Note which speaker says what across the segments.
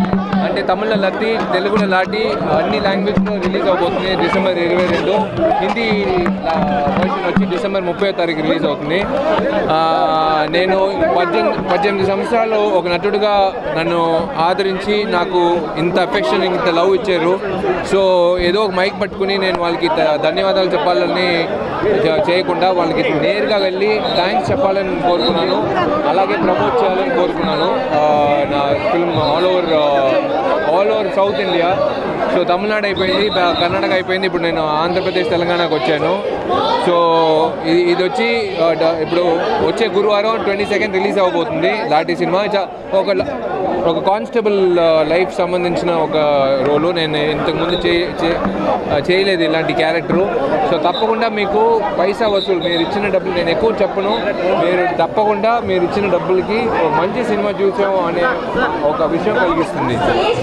Speaker 1: అంటే తమిళ లత్తి తెలుగులో లాటి అన్ని లాంగ్వేజ్లో రిలీజ్ అవబోతుంది డిసెంబర్ ఇరవై రెండు హిందీ వర్షన్ వచ్చి డిసెంబర్ ముప్పై తారీఖు రిలీజ్ అవుతుంది ఆ, నేను పద్దెనిమిది పద్దెనిమిది సంవత్సరాలు ఒక నటుడుగా నన్ను ఆదరించి నాకు ఇంత అఫెక్షన్ ఇంత లవ్ ఇచ్చారు సో ఏదో ఒక మైక్ పట్టుకుని నేను వాళ్ళకి త- ధన్యవాదాలు చెప్పాలని చే- చేయకుండా వాళ్ళకి నేరుగా వెళ్ళి థ్యాంక్స్ చెప్పాలని కోరుకున్నాను అలాగే ప్రమోట్ చేయాలని కోరుకున్నాను ఆ, నా film all over all over south India so Tamil Nadu అయిపోయింది బ- కర్ణాటక అయిపోయింది ఇప్పుడు నేను ఆంధ్రప్రదేశ్ తెలంగాణకు వచ్చాను సో ఇది ఇది వచ్చి ఆ, డ- ఇప్పుడు వచ్చే గురువారం ట్వంటీ సెకండ్ రిలీజ్ అవ్వబోతుంది లాంటి సినిమా చా- ఒక ల- ఒక కానిస్టేబుల్ లైఫ్ సంబంధించిన ఒక రోలు నేను ఇంతకుముందు చే చే- ఆ, చేయలేదు ఇలాంటి క్యారెక్టరు సో తప్పకుండా మీకు పైసా వసూలు మీరు ఇచ్చిన డబ్బులు నేను ఎక్కువ చెప్పను మీరు తప్పకుండా మీరు ఇచ్చిన డబ్బులకి ఒక మంచి సినిమా చూసాం అనే ఒక విషయం కలిగిస్తుంది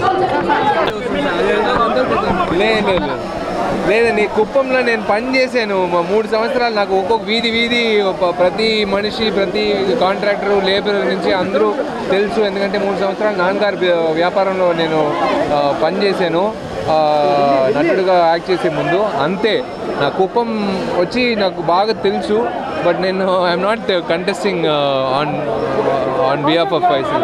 Speaker 1: లేదు లేదు లేదండి కుప్పంలో నేను పని చేశాను మ- మూడు సంవత్సరాలు నాకు ఒక్కొక్క వీధి వీధి ఒక ప్రతి మనిషి ప్రతి కాంట్రాక్టర్ లేబర్ నుంచి అందరూ తెలుసు ఎందుకంటే మూడు సంవత్సరాలు నాన్నగారి వ్య- వ్యాపారంలో నేను ఆ, పని చేశాను ఆ, నటుడుగా యాక్ట్ చేసే ముందు అంతే నా కుప్పం వచ్చి నాకు బాగా తెలుసు బట్ నేను I'm not contesting on on behalf of Faisal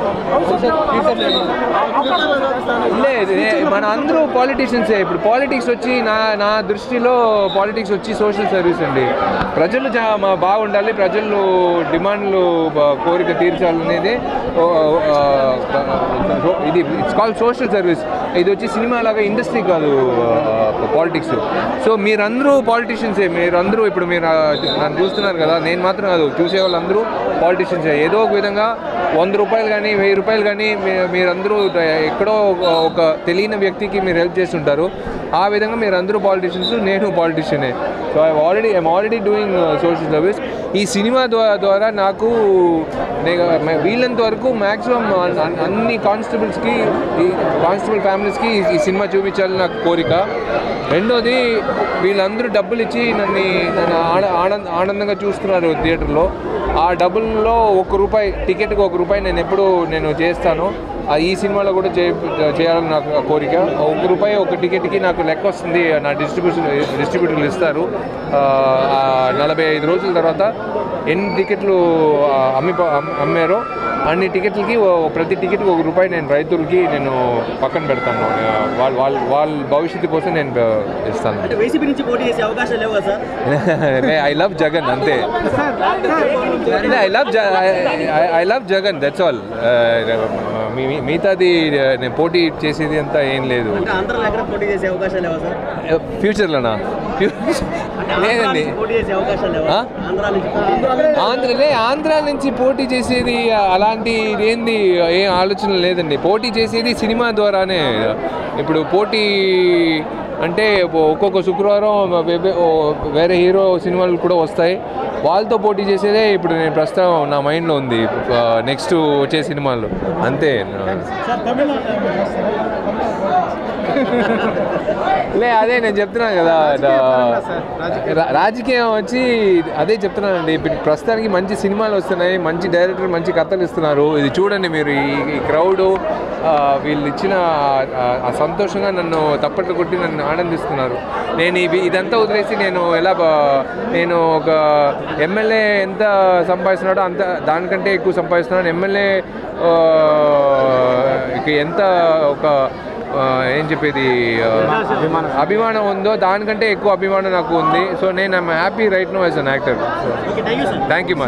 Speaker 1: లేదు ఏ- మన అందరూ పాలిటీషియన్సే ఇప్పుడు పాలిటిక్స్ వచ్చి నా నా దృష్టిలో పాలిటిక్స్ వచ్చి సోషల్ సర్వీస్ అండి ప్రజలు చా మా- బాగుండాలి ప్రజలు డిమాండ్లు బ- కోరిక తీర్చాలనేది ఓ, ఆ, ఆ, ఇది ఇట్స్ కాల్ సోషల్ సర్వీస్ ఇది వచ్చి సినిమా లాగా ఇండస్ట్రీ కాదు పాలిటిక్స్ సో మీరందరూ పాలిటీషియన్సే మీరందరూ ఇప్పుడు మీరు ఆ, నన్ను చూస్తున్నారు కదా నేను మాత్రం కాదు చూసే వాళ్ళందరూ పాలిటీషియన్సే ఏదో ఒక విధంగా వంద రూపాయలు కానీ వెయ్యి రూపాయలు కానీ మీ- మీరందరూ ఎక్కడో ఒక- ఒక తెలియని వ్యక్తికి మీరు హెల్ప్ చేస్తుంటారు ఆ విధంగా మీరు అందరూ పాలిటీషియన్స్ నేను పాలిటీషియనే so I already I'm already doing social service ఈ సినిమా ద్వారా ద్వారా నాకు నేను మ- వీళ్ళంత వరకు మ్యాక్సిమం అన్ని కానిస్టేబుల్స్కి ఈ కానిస్టేబుల్ ఫ్యామిలీస్కి ఈ- ఈ సినిమా చూపించాలని నాకు కోరిక రెండోది వీళ్ళందరూ డబ్బులు ఇచ్చి నన్ను నన్ను ఆన ఆనంద ఆనందంగా చూస్తున్నారు థియేటర్లో ఆ డబ్బుల్లో ఒక రూపాయి టికెట్కి ఒక రూపాయి నేను ఎప్పుడు నేను చేస్తాను ఆ ఈ సినిమాలో కూడా చే చేయాలని నాకు కోరిక ఒక రూపాయి ఒక టికెట్కి నాకు లెక్క వస్తుంది నా డిస్ట్రిబ్యూషన్ డిస్ట్రిబ్యూటర్లు ఇస్తారు ఆ, ఆ నలభై ఐదు రోజుల తర్వాత ఎన్ని టికెట్లు ఆ, అమ్మి అమ్- అమ్మారో అన్ని టికెట్లకి ఓ- ప్రతి టికెట్కి ఒక రూపాయి నేను రైతులకి నేను పక్కన పెడతాను వాళ్ళ వాళ్ళ వాళ్ళ భవిష్యత్తు కోసం నేను ఆ, ఇస్తాను
Speaker 2: అంటే వైసీపీ నుంచి పోటీ చేసే అవకాశాలు లేవా సార్
Speaker 1: ఐ లవ్ జగన్ అంతే I love I love Jagan that's all మిగతాది uh, నేను పోటీ చేసేది అంతా ఏం లేదు
Speaker 2: అంటే ఆంధ్రాలో ఎక్కడ పోటీ చేసే అవకాశాలు లేవా సార్
Speaker 1: ఫ్యూచర్లోనా
Speaker 2: ఆంధ్రా
Speaker 1: లేదండి
Speaker 2: నుంచి పోటీ చేసే అవకాశాలు లేవా
Speaker 1: ఆ?
Speaker 2: ఆంధ్రా నుంచి పోటీ
Speaker 1: ఆంధ్రలే ఆంధ్ర నుంచి పోటీ చేసేది అలాంటి ఏంది ఏం ఆలోచన లేదండి పోటీ చేసేది సినిమా ద్వారానే ఇప్పుడు పోటీ అంటే ఒక్కొక్క శుక్రవారం వే- ఓ వేరే హీరో సినిమాలు కూడా వస్తాయి వాళ్ళతో పోటీ చేసేదే ఇప్పుడు నేను ప్రస్తుతం నా మైండ్లో ఉంది నెక్స్ట్ వచ్చే సినిమాలు అంతే లే అదే నేను చెప్తున్నాను కదా రా- రాజకీయం వచ్చి అదే చెప్తున్నానండి ఇప్పుడు ప్రస్తుతానికి మంచి సినిమాలు వస్తున్నాయి మంచి డైరెక్టర్ మంచి కథలు ఇస్తున్నారు ఇది చూడండి మీరు ఈ ఈ క్రౌడ్ వీళ్ళు ఇచ్చిన ఆ- ఆ సంతోషంగా నన్ను తప్పట్లు కొట్టి నన్ను ఆనందిస్తున్నారు నేను ఇవి ఇదంతా వదిలేసి నేను ఎలా బ- నేను ఒక ఎమ్మెల్యే ఎంత సంపాదిస్తున్నాడో అంత దానికంటే ఎక్కువ సంపాదిస్తున్నాను ఎమ్మెల్యే ఎంత ఒక ఆ, ఏం చెప్పేది ఆ, అభిమానం ఉందో దానికంటే ఎక్కువ అభిమానం నాకు ఉంది సో నేను I'm happy right no as an actor
Speaker 2: okay thank you sir
Speaker 1: thank you